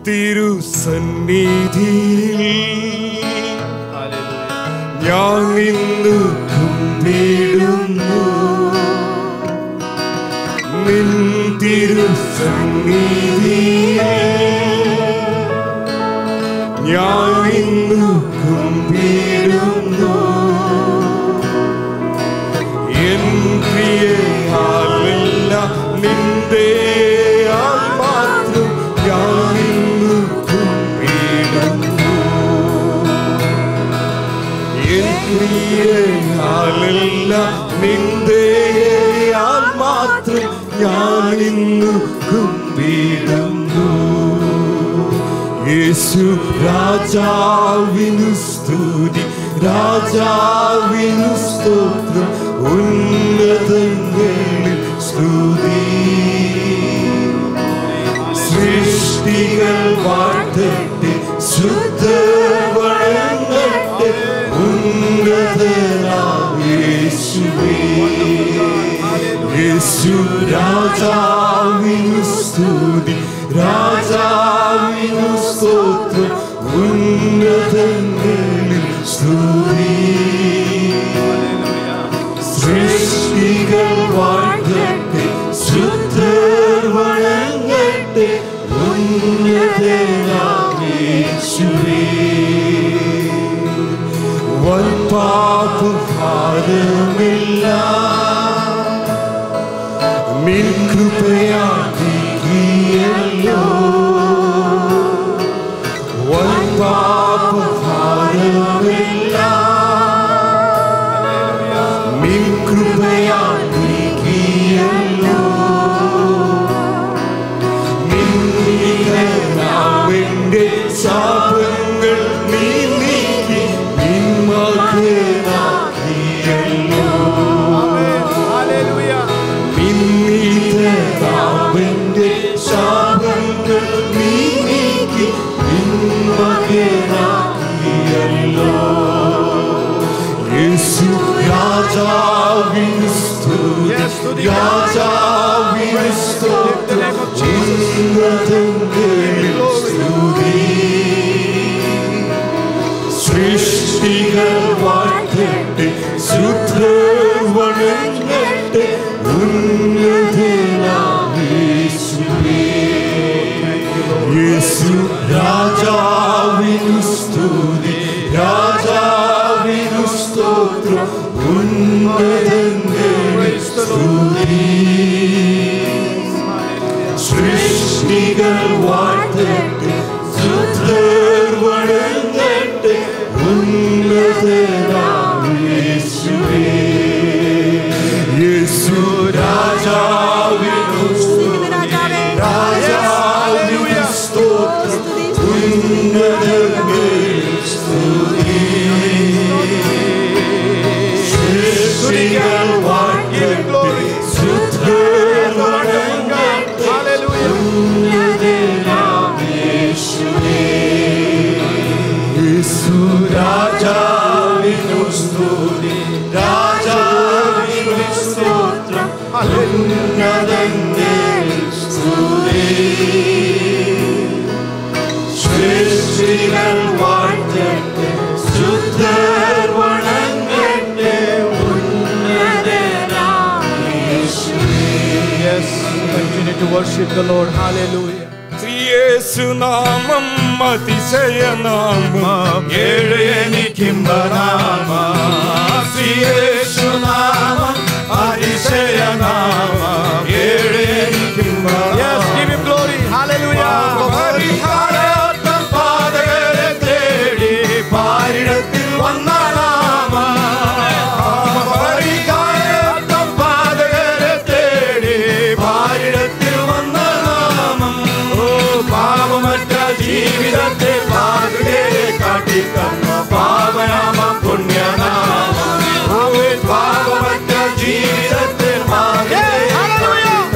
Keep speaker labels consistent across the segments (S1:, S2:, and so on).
S1: തിരുസന്നിധിയിൽ ഞാൻ നിന്നു കുമ്പിടുന്നു നിൻ തിരുസന്നിധിയിൽ ഞാൻ നിന്നു കുമ്പിടുന്നു എൻ പ്രിയയാലല്ല നിന്റെ മാത്രം ഞാൻ നിന്നു കുമ്പിടുന്നു എൻ പ്രിയയാലല്ല നിന്റെ മാത്രം ഞാൻ നിന്നു കുമ്പിടുന്നു യേശു രാജാവിനു സ്തുതി രാജാവിനു സ്തോത്രം ഉന്നതങ്ങളിൽ സ്തുതി സൃഷ്ടികൾ വാഴ്ത്തട്ടെ ശുദ്ധ വഴങ്ങട്ടെ ഉന്നതനായേശുവേ യേശു രാജാവിനു സ്തുതി രാജാവിനു സ്തോത്രം ഉന്നതങ്ങളിൽ സ്തുതി സൃഷ്ടികൾ വാഴ്ത്തട്ടെ ശുദ്ധർ വഴങ്ങട്ടെ ഉന്നതനാമേശുവേ വൽപാപഭാരമില്ല നിൻ കൃപയാക്കിയല്ലോ വൽപാപഭാരമില്ല നിൻ കൃപയാക്കിയല്ലോ നിന്റെ ശാപങ്ങൾ നീ നീക്കി നിന്മകനാക്കിയല്ലോ നിന്നീതനാവന്റെ ശാപങ്ങൾ നീ നീക്കി നിന്മകനാക്കിയല്ലോ യേശു രാജാവിന് സ്തുതി രാജാവിന് സ്തോത്രം ഉന്നതങ്ങളിൽ സ്തുതി സൃഷ്ടികൾ വാഴ്ത്തട്ടെ ശുദ്ധർ വണങ്ങട്ടെ ഉന്നതനാമേശുവേ യേശു രാജാവിനു സ്തുതി രാജാവിനു സ്തോത്രം ഉന്നതങ്ങളിൽ സ്തുതി സൃഷ്ടികൾ വാഴ്ത്തട്ടെ ശുദ്ധർ വണങ്ങട്ടെ ഉന്നതനാമേശുവേ യേശു രാജാവിനു രാജാവിനു സ്തോത്രം ഉന്നതങ്ങളിൽ സ്തുതി സൃഷ്ടികൾ വാഴ്ത്തട്ടെ ശുദ്ധർ വണങ്ങട്ടെ യേശു രാജാവിനു സ്തുതി രാജാവിനു സ്തോത്രം ഉന്നതങ്ങളിൽ സ്തുതി സൃഷ്ടികൾ വാഴ്ത്തട്ടെ ശുദ്ധർ വണങ്ങട്ടെ
S2: Yes, continue to worship the Lord. Hallelujah.
S1: യേശുനാമം അതിശയനാമം ഏഴ് എനിക്കിമ്പനാമം യേശുനാമം അതിശയനാമം ഏഴ്
S2: Yes, give him glory. Hallelujah.
S1: പരിഹാരാർത്ഥം പാതകരെ തേടി പാരിടത്തിൽ വന്ന നാമം പരിഹാരാർത്ഥം പാതകരെ തേടി പാരിടത്തിൽ വന്ന നാമം ഓ പാപമറ്റ ജീവിതത്തെ പാതകരെ കാട്ടിത്തന്ന പാവനാമം പുണ്യനാമം ഓ പാപമറ്റ ജീവിതത്തെ പാതകരെ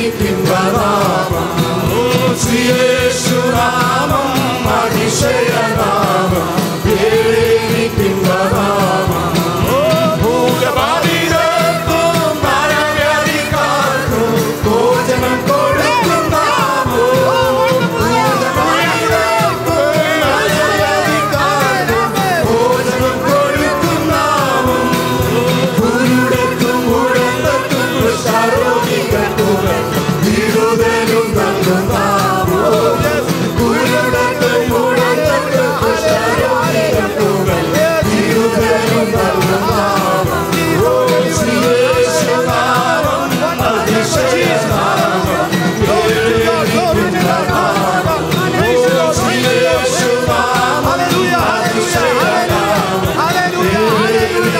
S1: എനിക്കിമ്പനാമം ഓ ശ്രീയേശുനാമം അതിശയനാമം എനിക്കിമ്പനാമം ഓ ഭൂതബാധിതർക്കും മരണവ്യാധിക്കാർക്കും ഭോജനം കൊടുക്കും നാമോ ഭൂതബാധിതർക്കും മരണവ്യാധിക്കാർക്കും ഭോജനം കൊടുക്കും നാമം കുരുടർക്കും ഉഴന്തർക്കും കുഷ്ഠരോഗികൾക്കും വിടുതലും നൽകും നാമോ കുരുടർക്കും ഉഴന്തർക്കും കുഷ്ഠരോഗികൾക്കും വിടുതലും നൽകും നാമം ഓ ശ്രീയേശുനാമം അതിശയനാമം നാമം ഓ ശ്രീയേശുനാമം അതിശയനാമം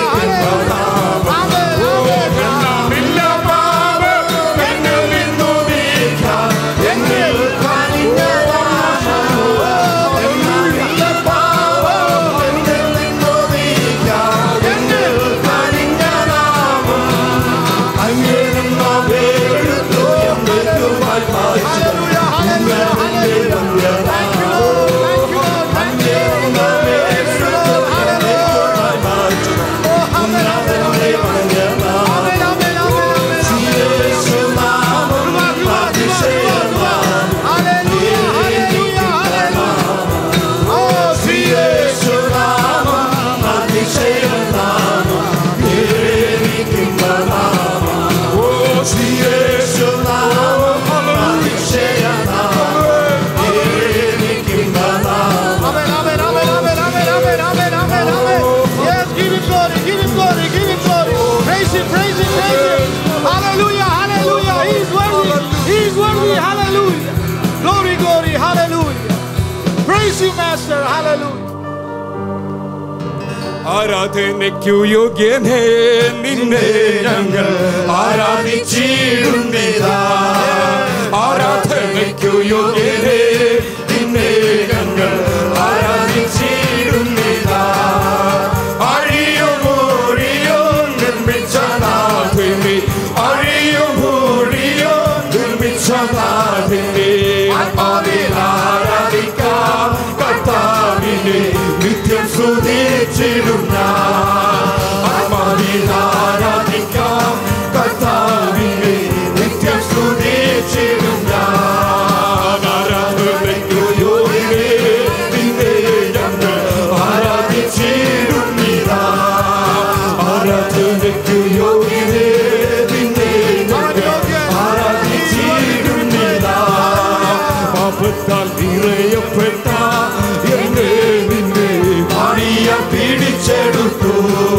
S1: നില്ല പാപം എന്നിൽ നിന്നു നീക്കാം എന്നിൽ കനിഞ്ഞ നാമമോ നില്ല പാപം എന്നിൽ നിന്നു നീക്കാം എന്നിൽ കനിഞ്ഞ നാമം അങ്ങേരും നാവേടുത്തു എന്നേക്കുമായി മാറ്റി അങ്ങേരുടെ വന്യനാമം അങ്ങേരും നാവേടുത്തു എന്നേക്കുമായി മാറ്റി ഉന്നതന്റെ വന്യനാമം യേശുനാമം അതിശയനാമം യേശുനാമം അതിശയനാമം എനിക്കിമ്പനാമം ഓ യേശുനാമം അതിശയനാമം എനിക്കിമ്പനാമം
S2: Amen, amen, amen, amen, amen, amen, amen, amen, amen. Yes, give him glory, give him glory, give him glory. Praise him, praise him, praise him. Hallelujah, hallelujah. He's worthy, he's worthy, hallelujah. Glory, glory, hallelujah. Praise you, Master, hallelujah.
S1: ആരാധനയ്ക്കു യോഗ്യനേ നിന്നെ ഞങ്ങൾ ആരാധിച്ചിടുന്നിതാ ആരാധനയ്ക്കു യോഗ്യനേ നിന്നെ ഞങ്ങൾ ആരാധിച്ചിടുന്നിതാ അഴിയോ മൂഴിയോ നിർമ്മിച്ച നാഥിനെ അഴിയോ മൂഴിയോ നിർമ്മിച്ച നാഥിനെ ആത്മാവിൽ ആരാധിക്കാം കർത്താവിനെ നിത്യം സ്തുതിച്ചിടും ഞാൻ ആത്മാവിൽ ആരാധിക്കാം കർത്താവിനെ നിത്യം സ്തുതിച്ചിടും ഞാൻ ആരാധനയ്ക്കു യോഗ്യനേ നിന്നെ ഞങ്ങൾ ആരാധിച്ചിടുന്നിതാ ആരാധനയ്ക്കു യോഗ്യനേ നിന്നെ ഞങ്ങൾ ആരാധിച്ചിടുന്നിതാ പാപത്താൽ നിറയപ്പെട്ട എന്നെ നിന്നെ പാടിയ പിടിച്ചെടുത്തു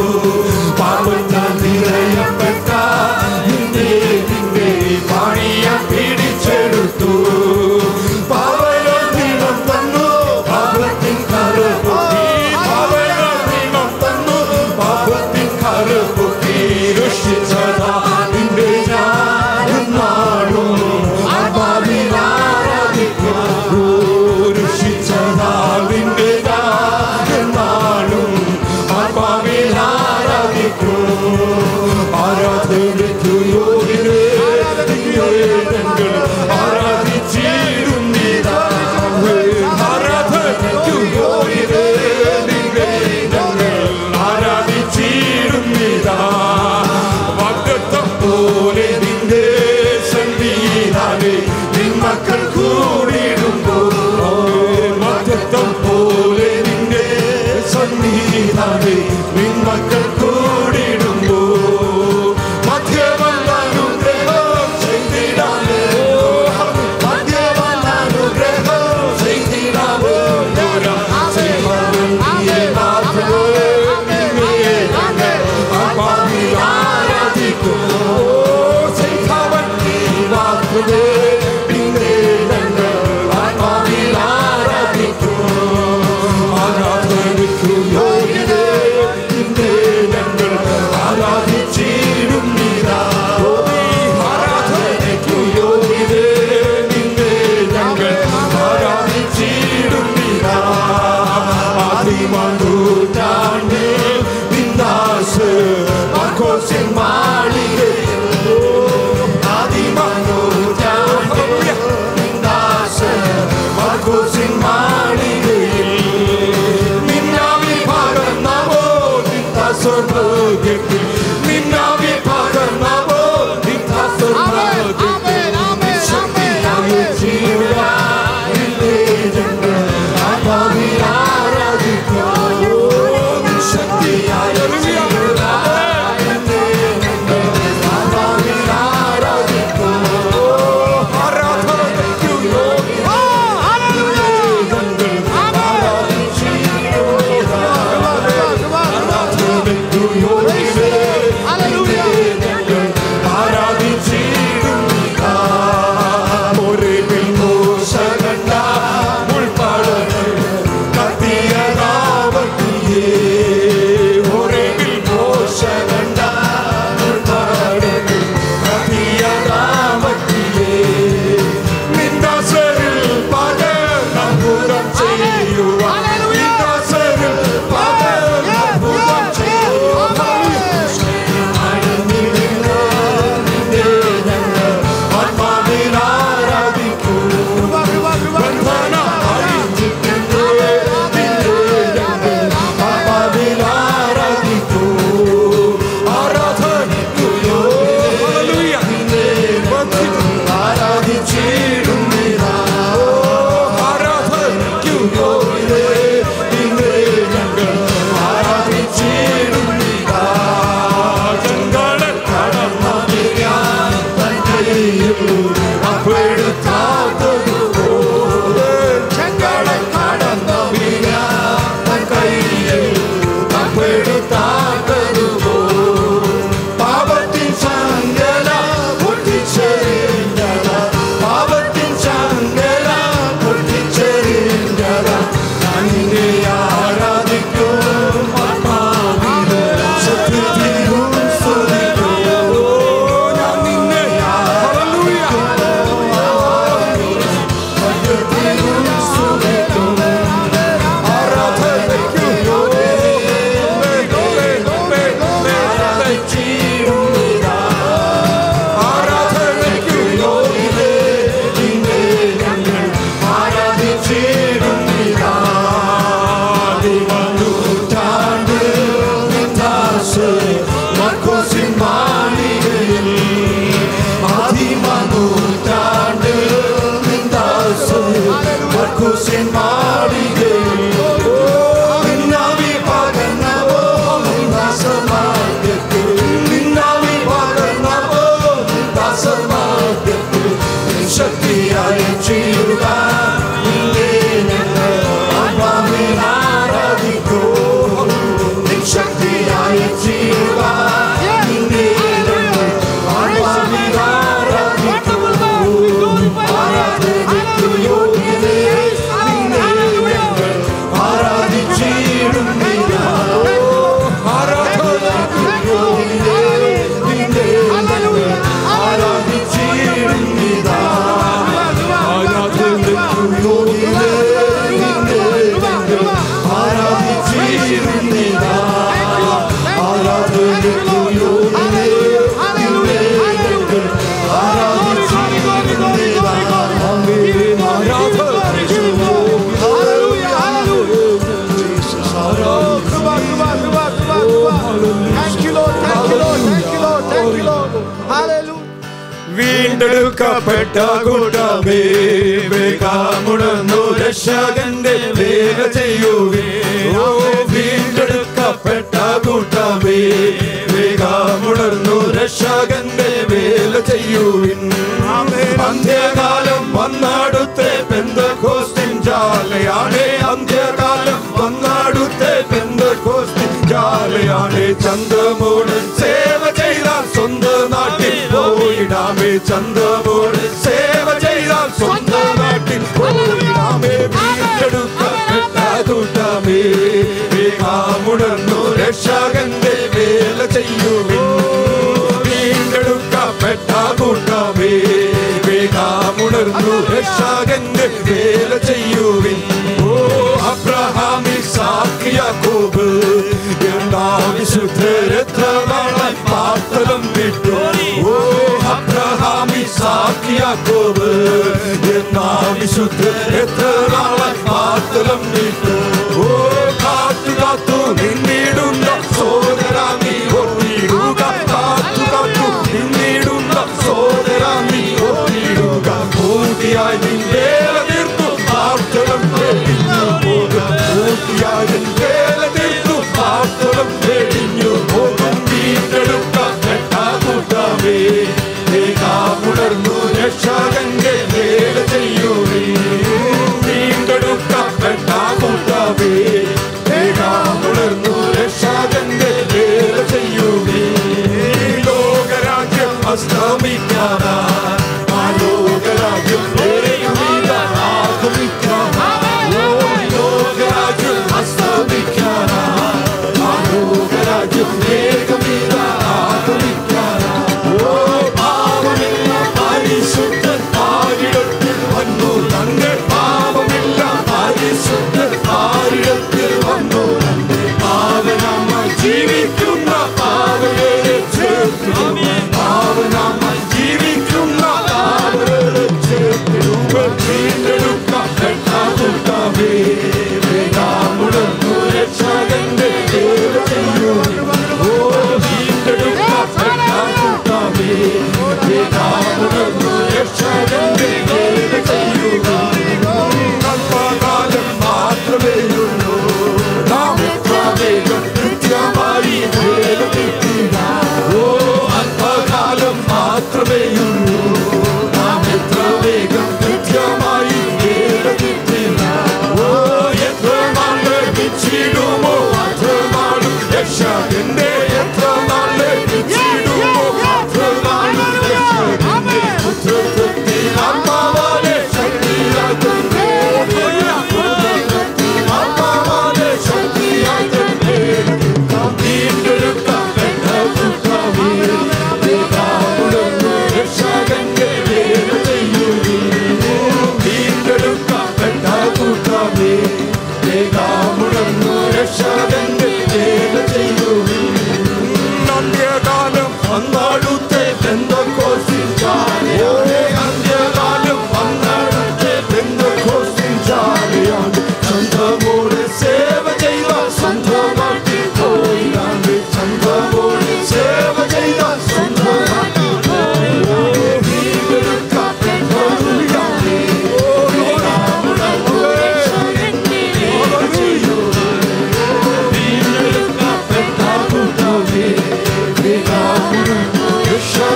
S1: പാപത്താൽ നിറയപ്പെട്ട നിന്നെ നിന്നെ പാടിയ പിടിച്ചെടുത്തു പാവനോ ദിനം തന്നു പാപത്തിൻ കറുപൊക്കി പാവനോ ദിനം തന്നു പാപത്തിൻ കറുപൊക്കി രക്ഷിച്ചതാ നിന്റെ ഞാൻ നാടും ആത്മാവിൽ ആരാധിക്കുന്നു രക്ഷിച്ചതാ നിന്റെ ഞാൻ നാടും ആത്മാവിൽ ആരാധിക്കുന്നു ആരാധനയ്ക്കു യോഗ്യരേ ഞങ്ങൾ ആരാധിച്ചിരുന്നിതാ ആരാധനയ്ക്കു യോഗ്യരേ ഞങ്ങൾ ആരാധിച്ചിരുന്നിതാ വാഗ്ദത്തം പോലെ നിന്റെ സന്നിധാനെ നിൻ മക്കൾ കൂടിയിടുമ്പോൾ വാഗ്ദത്തം പോലെ നിന്റെ സന്നിധാനെ നിൻ മക്കൾ കൂടിയിടുമ്പോൾ മധ്യമല്ലാനുഗ്രഹം ചെയ്തിടാമേ മധ്യമല്ലാനുഗ്രഹം ചെയ്തിടാമേ ചെയ്യേ മാത്രമേ ആത്മാവിൽ ആരാധിക്കുന്നു ചെയ്തവൻ നീ മാത്രമേ നിന്നെ ഞങ്ങൾ ആത്മാവിൽ ആരാധിക്കുന്നു ആരാധനയ്ക്കു യോഗ്യതേ നിന്നെ കയ്യിൽ അപ്പെടുത്താത്തതുപോലെ ചെങ്കടൽ കടന്ന വീര തൻ കയ്യിൽ അപ്പെടുത്താത്തതുപോലെ പാപത്തിൻ ചങ്ങല പൊട്ടിച്ചെറിഞ്ഞത പാപത്തിൻ ചങ്ങല പൊട്ടിച്ചെറിഞ്ഞത ഞാൻ നിന്നെ ആരാധിക്കും ആത്മാവിലും സത്യത്തിലും സ്തുതിക്കും ഓ, ഞാൻ നിന്നെ സത്യത്തിലും സ്തുതിക്കും ആരാധനയ്ക്കും ആരാധിച്ചിടുന്നിതാ ആരാധനയ്ക്കു യോഗ്യതേ നിന്നെ ഞങ്ങൾ ആരാധിച്ചിടുന്നിതാ നൂറ്റാണ്ട് നിന്ദാസ് മർക്കോസിൻ മാളികയിൽ ആദിമനൂറ്റാണ്ട് നിന്ദാസ് മർക്കോസിൻ മാളികയിൽ നിന്നാവി പകർന്നവോ ദാസമാർഗത്തിൽ നിന്നാവി പകർന്നവോ ദാസമാർഗത്തിൽ ശക്തിയായി ചെയ്യുക നിന്നെ ഞങ്ങൾ ആത്മാവിൽ ആരാധിക്കൂ ശക്തിയായി ചെയ്യുക നിന്നെ ഞങ്ങൾ ആത്മാവിൽ ആരാധിക്കൂ ആരാധനയ്ക്കു യോഗ്യതേ നിന്നെ ഞങ്ങൾ ആരാധിച്ചിടുന്നില്ല ആരാധനയ്ക്കു യോഗ്യതേ നിന്നെ ഞങ്ങൾ ആരാധിച്ചിടുന്നില്ല ആരാധനയ്ക്കു യോഗ്യതേ നിന്നെ ഞങ്ങൾ ആരാധിച്ചിടുന്നില്ല ആരാധനയ്ക്കു യോഗ്യതേ നിന്നെ ഞങ്ങൾ ആരാധിച്ചിടുന്നില്ല ആമേൻ ആരാധനയ്ക്കു
S2: Oh, come on, come on, come on, come on, come on. Thank you, Lord. Thank you, Lord. Thank you, Lord. Thank you, Lord. Hallelujah.
S1: വീണ്ടെടുക്കപ്പെട്ട കൂട്ടമേ വേഗമുണർന്നു രക്ഷകന്റെ വേല ചെയ്യുവേ ഓ വീണ്ടെടുക്കപ്പെട്ട കൂട്ടമേ വേഗമുണർന്നു രക്ഷകന്റെ വേല ചെയ്യുവിൻ അന്ത്യകാലം വന്നാടുത്തെ പെന്തക്കോസ്തിൻ ജാലയാണ് അന്ത്യകാലം വന്നാടുത്തെ പെന്തക്കോസ്തിൻ ജാലയാണ് ചന്തമോട് സേവ ചെയ്താൽ സ്വന്തം നാട്ടിൽ പോയിടാമേ ചന്തമോട് സേവ ചെയ്താൽ സ്വന്തം നാട്ടിൽ പോയിടാമേ വീണ്ടെടുക്കപ്പെട്ട കൂട്ടമേ വേഗമുണർന്നു രക്ഷകന്റെ വേല ചെയ്യുവിൻ വീണ്ടെടുക്കപ്പെട്ട കൂട്ടമേ വേഗമുണർന്നു രക്ഷകന്റെ വേല ചെയ്യുവിൻ ഓ അബ്രഹാമി സാക്കിയാക്കോബ് എന്താ വിശുദ്ധരത്നമായി പാത്തലം വിട്ടു ഓ അബ്രഹാമി സാക്കിയാക്കോബ് എന്നാ വിശുദ്ധരത്നമായി പാത്തലം വിട്ടു ഓ കാത്തു കാത്തു നിന്നിടുന്ന സോദരാമി ഓടിയിടുക കാത്തു കാത്തു നിന്നിടുന്ന സോദരാമി ഓടിയിടുക പൂർത്തിയായി നിന്റെ തീർത്തു പാർത്തലം വെടിഞ്ഞു പോകും പൂർത്തിയായി നിന്റെ തീർത്തു പാർത്തലം വെടിഞ്ഞു പോകും വീണ്ടെടുക്കപ്പെട്ട കൂട്ടമേ വേഗമുണർന്നു രക്ഷകന്റെ വേല ചെയ്യുവേ വീണ്ടെടുക്കപ്പെട്ട കൂട്ടമേ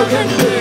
S1: എൻ്റെ